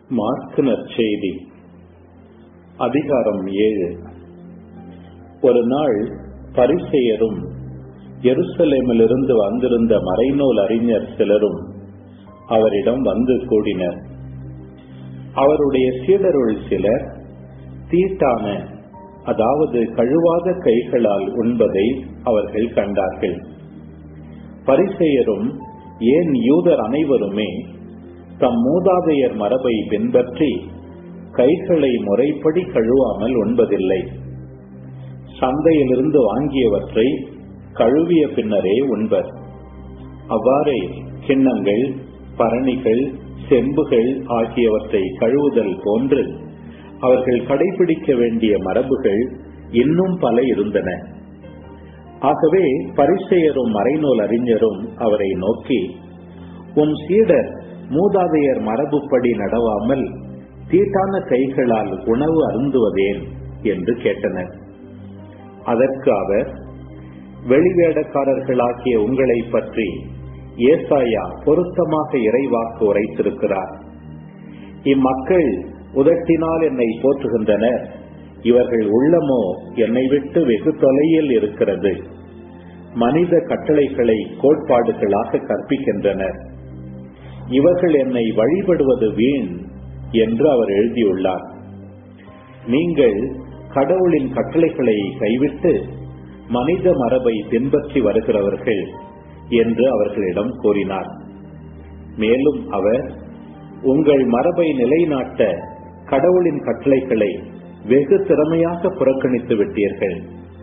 mark நற்செய்தி அதிகாரம் ஏழு ஒரு நாள் பரிசெயரும் எருசலேமிலிருந்து வந்திருந்த மறைநூல் அறிஞர் சிலரும் அவரிடம் வந்து கூடினர் அவருடைய சீடருள் சிலர் தீட்டான அதாவது கழுவாத கைகளால் உண்பதை அவர்கள் கண்டார்கள் பரிசெயரும் ஏன் யூதர் அனைவருமே தம் மூதாதையர் மரபை பின்பற்றி கைகளை முறைப்படி கழுவாமல் உண்பதில்லை சந்தையிலிருந்து வாங்கியவற்றை கழுவிய பின்னரே உண்பர் அவ்வாறே கிண்ணங்கள் பரணிகள் செம்புகள் ஆகியவற்றை கழுவுதல் போன்று அவர்கள் கடைபிடிக்க வேண்டிய மரபுகள் இன்னும் பல இருந்தன ஆகவே பரிசெயரும் மறைநூல் அறிஞரும் அவரை நோக்கி உம் சீடர் மூதாதையர் மரபுப்படி நடவாமல் தீட்டான கைகளால் உணவு அருந்துவதேன் என்று கேட்டனர் அதற்கு அவர் வெளிவேடக்காரர்களாகிய உங்களை பற்றி ஏசாயா பொருத்தமாக இறைவாக்கு உரைத்திருக்கிறார் இம்மக்கள் உதட்டினால் என்னை போற்றுகின்றனர் இவர்கள் உள்ளமோ என்னை விட்டு வெகு தொலையில் இருக்கிறது மனித கட்டளைகளை கோட்பாடுகளாக கற்பிக்கின்றனர் இவர்கள் என்னை வழிபடுவது வீண் என்று அவர் எழுதியுள்ளார் நீங்கள் கடவுளின் கட்டளைகளை கைவிட்டு மனித மரபை பின்பற்றி வருகிறவர்கள் என்று அவர்களிடம் கூறினார் மேலும் அவர் உங்கள் மரபை நிலைநாட்ட கடவுளின் கட்டளைகளை வெகு திறமையாக புறக்கணித்து விட்டீர்கள்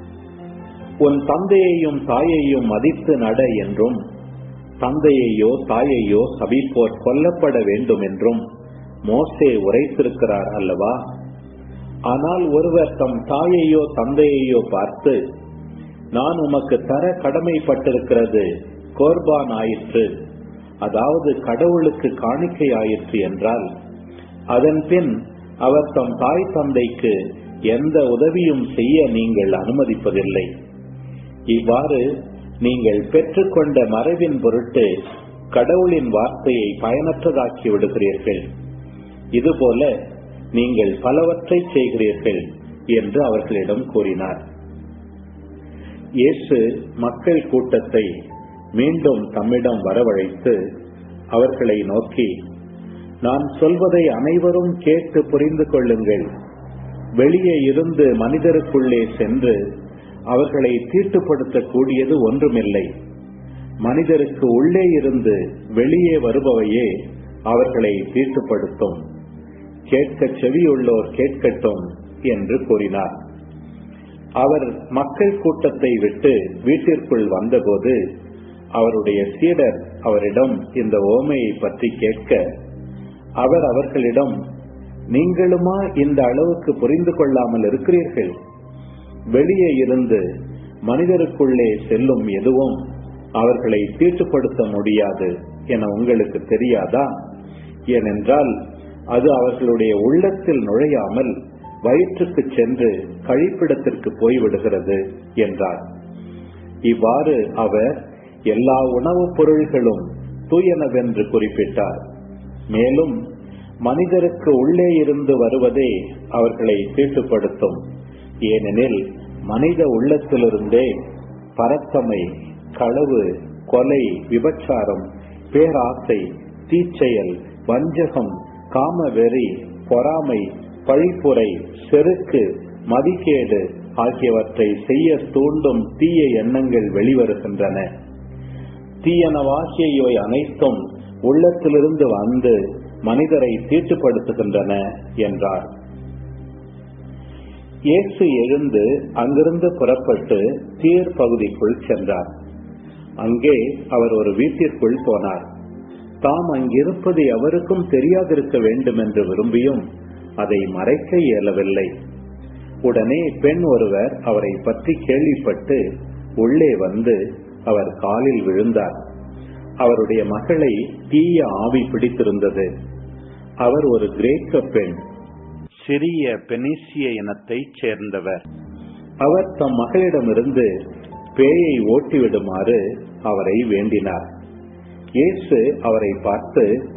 உன் தந்தையையும் தாயையும் மதித்து நட என்றும் தந்தையையோ தாயையோ சபிப்போர் கொல்லப்பட வேண்டும் என்றும் மோசே உரைத்திருக்கிறார் அல்லவா ஆனால் ஒருவர் தம் தாயையோ தந்தையையோ பார்த்து நான் உமக்கு தர கடமைப்பட்டிருக்கிறது கோர்பான் ஆயிற்று அதாவது கடவுளுக்கு காணிக்கை ஆயிற்று என்றால் அதன் பின் அவர் தம் தாய் தந்தைக்கு எந்த உதவியும் செய்ய நீங்கள் அனுமதிப்பதில்லை இவ்வாறு நீங்கள் பெற்றுக்கொண்ட மறைவின் பொருட்டு கடவுளின் வார்த்தையை பயனற்றதாக்கி விடுகிறீர்கள் இதுபோல நீங்கள் பலவற்றை செய்கிறீர்கள் என்று அவர்களிடம் கூறினார் இயேசு மக்கள் கூட்டத்தை மீண்டும் தம்மிடம் வரவழைத்து அவர்களை நோக்கி நான் சொல்வதை அனைவரும் கேட்டு புரிந்து கொள்ளுங்கள் வெளியே இருந்து மனிதருக்குள்ளே சென்று அவர்களை தீட்டுப்படுத்தக்கூடியது ஒன்றுமில்லை மனிதருக்கு உள்ளே இருந்து வெளியே வருபவையே அவர்களை தீட்டுப்படுத்தும் கேட்க செவியுள்ளோர் கேட்கட்டும் என்று கூறினார் அவர் மக்கள் கூட்டத்தை விட்டு வீட்டிற்குள் வந்தபோது அவருடைய சீடர் அவரிடம் இந்த ஓமையை பற்றி கேட்க அவர் அவர்களிடம் நீங்களுமா இந்த அளவுக்கு புரிந்து கொள்ளாமல் இருக்கிறீர்கள் வெளியே இருந்து மனிதருக்குள்ளே செல்லும் எதுவும் அவர்களை தீட்டுப்படுத்த முடியாது என உங்களுக்கு தெரியாதா ஏனென்றால் அது அவர்களுடைய உள்ளத்தில் நுழையாமல் வயிற்றுக்கு சென்று கழிப்பிடத்திற்கு போய்விடுகிறது என்றார் இவ்வாறு அவர் எல்லா உணவுப் பொருள்களும் தூயனவென்று குறிப்பிட்டார் மேலும் மனிதருக்கு உள்ளே இருந்து வருவதே அவர்களை தீட்டுப்படுத்தும் ஏனெனில் மனித உள்ளத்திலிருந்தே பரத்தமை களவு கொலை விபச்சாரம் பேராசை தீச்செயல் வஞ்சகம் காமவெறி பொறாமை பழிப்புரை செருக்கு மதிக்கேடு ஆகியவற்றை செய்ய தூண்டும் தீய எண்ணங்கள் வெளிவருகின்றன தீயனவாகிய இவை அனைத்தும் உள்ளத்திலிருந்து வந்து மனிதரை தீட்டுப்படுத்துகின்றன என்றார் இயேசு எழுந்து அங்கிருந்து புறப்பட்டு தீர் பகுதிக்குள் சென்றார் அங்கே அவர் ஒரு வீட்டிற்குள் போனார் தாம் அங்கிருப்பது எவருக்கும் தெரியாதிருக்க வேண்டும் என்று விரும்பியும் அதை மறைக்க இயலவில்லை உடனே பெண் ஒருவர் அவரை பற்றி கேள்விப்பட்டு உள்ளே வந்து அவர் காலில் விழுந்தார் அவருடைய மகளை தீய ஆவி பிடித்திருந்தது அவர் ஒரு கிரேக்க பெண் சிறிய பெனிசிய இனத்தைச் சேர்ந்தவர் அவர் தம் மகளிடமிருந்து பேயை ஓட்டிவிடுமாறு அவரை வேண்டினார் இயேசு அவரை பார்த்து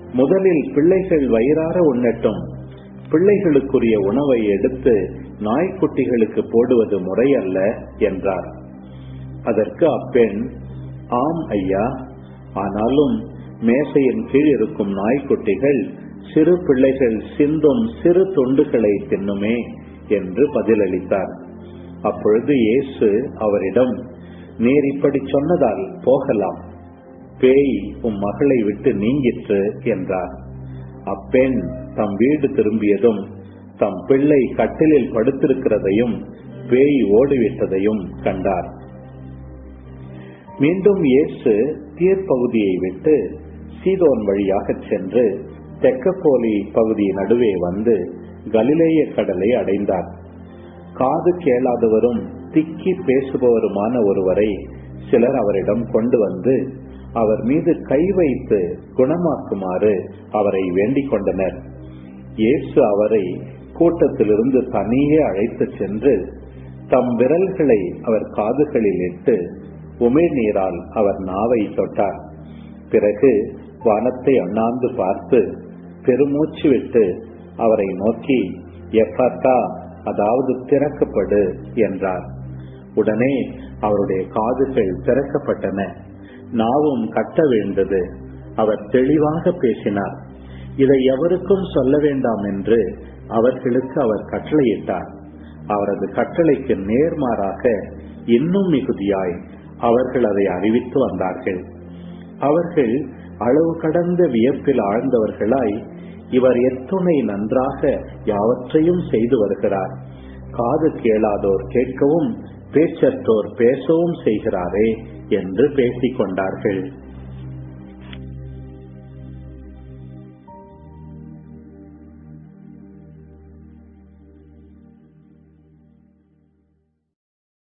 முதலில் பிள்ளைகள் வயிறார உண்ணட்டும் பிள்ளைகளுக்குரிய உணவை எடுத்து நாய்க்குட்டிகளுக்கு போடுவது முறையல்ல என்றார் அதற்கு அப்பெண் ஆம் ஐயா ஆனாலும் மேசையின் கீழ் இருக்கும் நாய்க்குட்டிகள் சிறு பிள்ளைகள் சிந்தும் சிறு துண்டுகளை தின்னுமே என்று பதிலளித்தார் அப்பொழுது இயேசு அவரிடம் நீர் இப்படி சொன்னதால் போகலாம் பேய் உம் மகளை விட்டு நீங்கிற்று என்றார் அப்பெண் தம் வீடு திரும்பியதும் தம் பிள்ளை கட்டிலில் படுத்திருக்கிறதையும் பேய் ஓடிவிட்டதையும் கண்டார் மீண்டும் இயேசு தீர்ப்பகுதியை விட்டு சீதோன் வழியாக சென்று தெக்கப்போலி பகுதி நடுவே வந்து கலிலேய கடலை அடைந்தார் காது கேளாதவரும் திக்கி பேசுபவருமான ஒருவரை சிலர் அவரிடம் கொண்டு வந்து அவர் மீது கை வைத்து குணமாக்குமாறு அவரை வேண்டிக் கொண்டனர் இயேசு அவரை கூட்டத்திலிருந்து தனியே அழைத்து சென்று தம் விரல்களை அவர் காதுகளில் இட்டு உமிழ்நீரால் அவர் நாவை தொட்டார் பிறகு வானத்தை அண்ணாந்து பார்த்து பெருமூச்சு விட்டு அவரை நோக்கி எஃபர்தா அதாவது திறக்கப்படு என்றார் உடனே அவருடைய காதுகள் திறக்கப்பட்டன நாவும் கட்ட விழுந்தது அவர் தெளிவாக பேசினார் இதை எவருக்கும் சொல்ல வேண்டாம் என்று அவர்களுக்கு அவர் கட்டளையிட்டார் அவரது கட்டளைக்கு நேர்மாறாக இன்னும் மிகுதியாய் அவர்கள் அதை அறிவித்து வந்தார்கள் அவர்கள் அளவு கடந்த வியப்பில் ஆழ்ந்தவர்களாய் இவர் எத்துணை நன்றாக யாவற்றையும் செய்து வருகிறார் காது கேளாதோர் கேட்கவும் பேச்சற்றோர் பேசவும் செய்கிறாரே என்று பேசிக் கொண்டார்கள்